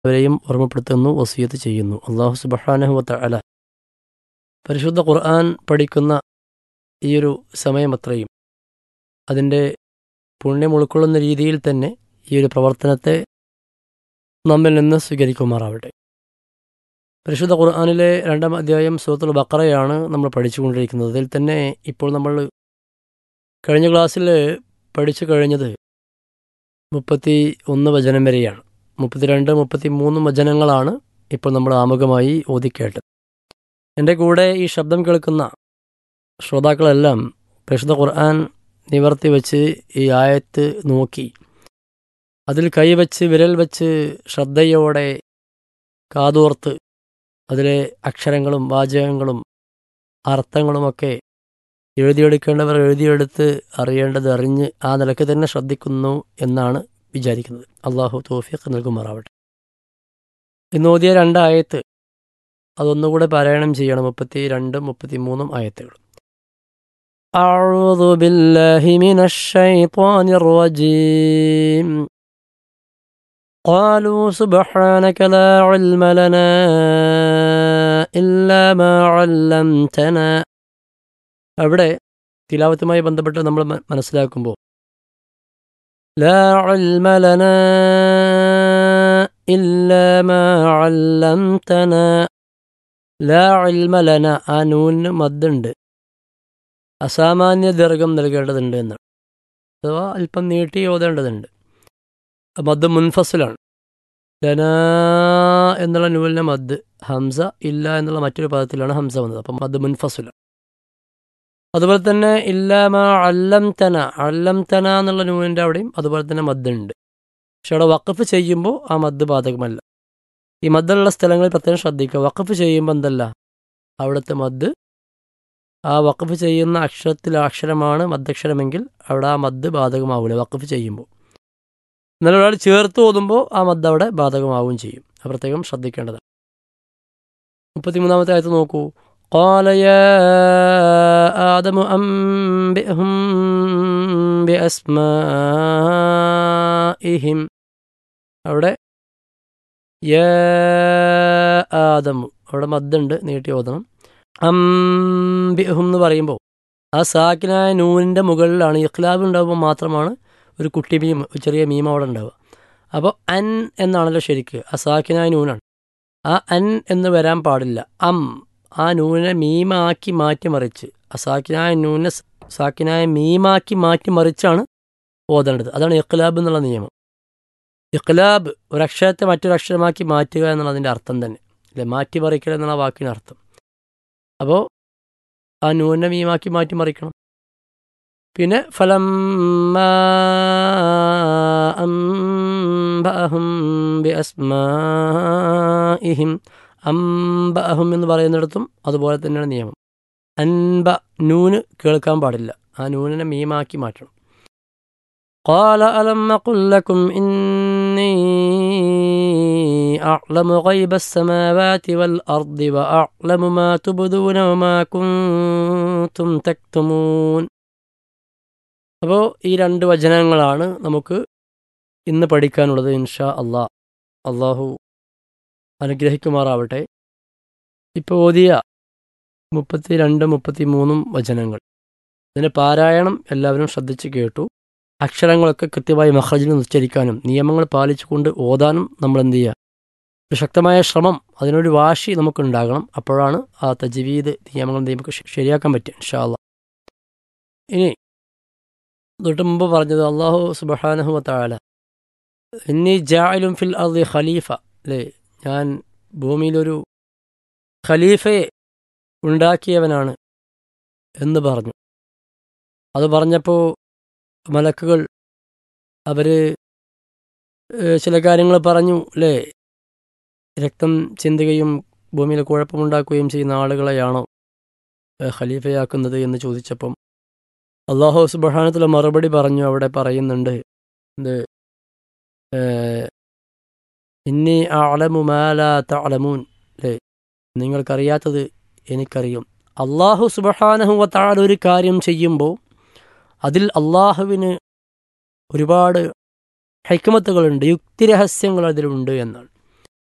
അവരെയും ഓർമ്മപ്പെടുത്തുന്നു വസീയത്ത് ചെയ്യുന്നു അള്ളാഹു സുബഹാനഹുവത്ത അല പരിശുദ്ധ ഖുർആൻ പഠിക്കുന്ന ഈയൊരു സമയമത്രയും അതിൻ്റെ പുണ്യം ഉൾക്കൊള്ളുന്ന രീതിയിൽ തന്നെ ഈ ഒരു പ്രവർത്തനത്തെ നമ്മിൽ നിന്ന് സ്വീകരിക്കുമാറാവട്ടെ പരിശുദ്ധ ഖുർആാനിലെ രണ്ടാം അധ്യായം സൂത്തുൽ ബക്കറയാണ് നമ്മൾ പഠിച്ചുകൊണ്ടിരിക്കുന്നത് അതിൽ തന്നെ ഇപ്പോൾ നമ്മൾ കഴിഞ്ഞ ക്ലാസ്സിൽ പഠിച്ചു കഴിഞ്ഞത് മുപ്പത്തി ഒന്ന് വചനം വരെയാണ് മുപ്പത്തിരണ്ട് മുപ്പത്തി മൂന്ന് വചനങ്ങളാണ് ഇപ്പോൾ നമ്മൾ ആമുഖമായി ഓതിക്കേട്ടത് എൻ്റെ കൂടെ ഈ ശബ്ദം കേൾക്കുന്ന ശ്രോതാക്കളെല്ലാം പരിശുദ്ധ ഖുർആൻ നിവർത്തി വെച്ച് ഈ ആയത്ത് നോക്കി അതിൽ കൈവച്ച് വിരൽ വെച്ച് ശ്രദ്ധയോടെ കാതോർത്ത് അതിലെ അക്ഷരങ്ങളും വാചകങ്ങളും അർത്ഥങ്ങളുമൊക്കെ എഴുതിയെടുക്കേണ്ടവർ എഴുതിയെടുത്ത് അറിയേണ്ടത് അറിഞ്ഞ് ആ നിലയ്ക്ക് തന്നെ ശ്രദ്ധിക്കുന്നു എന്നാണ് വിചാരിക്കുന്നത് അള്ളാഹു തോഫിയൊക്കെ നൽകുമാറാവട്ടെ ഇന്ന് ഓതിയ രണ്ടായത്ത് അതൊന്നുകൂടെ പാരായണം ചെയ്യണം മുപ്പത്തി രണ്ടും മുപ്പത്തി മൂന്നും ആയത്തുകൾ أعوذ بالله من الشيطان الرجيم قالوا سبحانك لا علم لنا إلا ما علمتنا അവിടെ തിലാവത്തുമായി ബന്ധപ്പെട്ട് നമ്മൾ മ- മനസ്സിലാക്കുമ്പോൾ ലാ علم لنا إلا ما علمتنا ലാ علم لنا ആ നൂനിന് മദ്ദുണ്ട് അസാമാന്യ ദീർഘം നൽകേണ്ടതുണ്ട് എന്നാണ് അഥവാ അല്പം നീട്ടി ഓതേണ്ടതുണ്ട് മദ് മുൻഫസിലാണ് ലന എന്നുള്ള നൂലിൻ്റെ മദ് ഹംസ ഇല്ല എന്നുള്ള മറ്റൊരു പദത്തിലാണ് ഹംസ വന്നത് അപ്പം മദ് മുൻഫസിലാണ് അതുപോലെ തന്നെ ഇല്ലാമ അല്ലം തന അല്ലം തന എന്നുള്ള നൂലിൻ്റെ അവിടെയും അതുപോലെ തന്നെ മദ് ഉണ്ട് പക്ഷെ അവിടെ വഖഫ് ചെയ്യുമ്പോൾ ആ മദ് ബാധകമല്ല ഈ മദ്ദുള്ള സ്ഥലങ്ങളിൽ പ്രത്യേകം ശ്രദ്ധിക്കുക വഖഫ് ചെയ്യുമ്പോൾ എന്തല്ല അവിടുത്തെ മദ് ആ വഖഫ് ചെയ്യുന്ന അക്ഷരത്തിൽ അക്ഷരമാണ് മദ്ദക്ഷരമെങ്കിൽ അവിടെ ആ മദ് ബാധകമാവില്ല വഖഫ് ചെയ്യുമ്പോൾ എന്നാൽ ഒരാൾ ചേർത്ത് ഓതുമ്പോൾ ആ മദ് അവിടെ ബാധകമാവുകയും ചെയ്യും അത് പ്രത്യേകം ശ്രദ്ധിക്കേണ്ടതാണ് മുപ്പത്തിമൂന്നാമത്തെ ആയത്ത് നോക്കൂ قال يا آدم أنبئهم بأسمائهم അവിടെ യാ ആദമു അവിടെ മദ്ദുണ്ട് നീട്ടി ഓതണം അംബിഹും എന്ന് പറയുമ്പോൾ ആ സാക്കിനായ നൂനിൻ്റെ മുകളിലാണ് ഇഖ്ലാബ് ഉണ്ടാകുമ്പോൾ മാത്രമാണ് ഒരു കുട്ടി മീം ഒരു ചെറിയ മീം അവിടെ ഉണ്ടാവുക അപ്പോൾ അൻ എന്നാണല്ലോ ശരിക്ക് ആ സാക്കിനായ നൂനാണ് ആ അൻ എന്ന് വരാൻ പാടില്ല അം ആ നൂനെ മീമാക്കി മാറ്റിമറിച്ച് ആ സാക്കിനായ നൂനെ സ് സാക്കിനായ മീമാക്കി മാറ്റിമറിച്ചാണ് ഓതേണ്ടത് അതാണ് ഇഖ്ലാബ് എന്നുള്ള നിയമം ഇഖ്ലാബ് ഒരക്ഷരത്തെ മറ്റൊരക്ഷരമാക്കി മാറ്റുക എന്നുള്ളതിൻ്റെ അർത്ഥം തന്നെ അല്ലെ മാറ്റിമറിക്കൽ എന്നുള്ള വാക്കിന് അർത്ഥം അപ്പോൾ ആ നൂനെ മീമാക്കി മാറ്റി മറിക്കണം പിന്നെ ഫലം അംബഅഹും ബിഅസ്മാഇഹിം അംബഅഹും എന്ന് പറയുന്നിടത്തും അതുപോലെ തന്നെയാണ് നിയമം അൻബ നൂന് കേൾക്കാൻ പാടില്ല ആ നൂനിനെ മീമാക്കി മാറ്റണം قال ألم أقل لكم إني أعلم غيب السماوات والأرض وأعلم ما تبدون وما كنتم تكتمون അപ്പോൾ ഈ രണ്ട് വചനങ്ങളാണ് നമുക്ക് ഇന്ന് പഠിക്കാനുള്ളത് ഇൻഷാ അള്ളാ അള്ളാഹു അനുഗ്രഹിക്കുമാറാവട്ടെ ഇപ്പോൾ ഓതിയ മുപ്പത്തി രണ്ട് മുപ്പത്തി മൂന്നും വചനങ്ങൾ ഇതിൻ്റെ പാരായണം എല്ലാവരും ശ്രദ്ധിച്ച് കേട്ടു അക്ഷരങ്ങളൊക്കെ കൃത്യമായി മഹ്റജിൽ ഉച്ചരിക്കാനും നിയമങ്ങൾ പാലിച്ചുകൊണ്ട് ഓതാനും നമ്മൾ എന്ത് ചെയ്യുക ഒരു ശക്തമായ ശ്രമം അതിനൊരു വാശി നമുക്കുണ്ടാകണം അപ്പോഴാണ് ആ തജ്വീദ് നിയമങ്ങൾ നമുക്ക് ശ- ശരിയാക്കാൻ പറ്റുക ഇൻഷാല്ല ഇനി തൊട്ട് മുമ്പ് പറഞ്ഞത് അള്ളാഹു സുബഹാനഹു താല ഇന്നി ജാലും ഫിൽ അർദി ഖലീഫ അല്ലേ ഞാൻ ഭൂമിയിലൊരു ഖലീഫയെ ഉണ്ടാക്കിയവനാണ് എന്ന് പറഞ്ഞു അത് പറഞ്ഞപ്പോൾ മലക്കുകൾ അവർ ചില കാര്യങ്ങൾ പറഞ്ഞു അല്ലേ രക്തം ചിന്തുകയും ഭൂമിയിൽ കുഴപ്പമുണ്ടാക്കുകയും ചെയ്യുന്ന ആളുകളെയാണോ ഏഹ്, ഖലീഫയാക്കുന്നത് എന്ന് ചോദിച്ചപ്പം അള്ളാഹു സുബഹാനത്തുള്ള മറുപടി പറഞ്ഞു അവിടെ പറയുന്നുണ്ട് എന്ത് ഏഹ്, ഇന്നി അളമു മാല തളമൂൻ അല്ലേ നിങ്ങൾക്കറിയാത്തത് എനിക്കറിയും അള്ളാഹു സുബഹാനഹുവ താഴെ ഒരു കാര്യം ചെയ്യുമ്പോൾ അതിൽ അള്ളാഹുവിന് ഒരുപാട് ഹൈക്കമത്തുകളുണ്ട് യുക്തിരഹസ്യങ്ങൾ അതിലുണ്ട് എന്നാണ്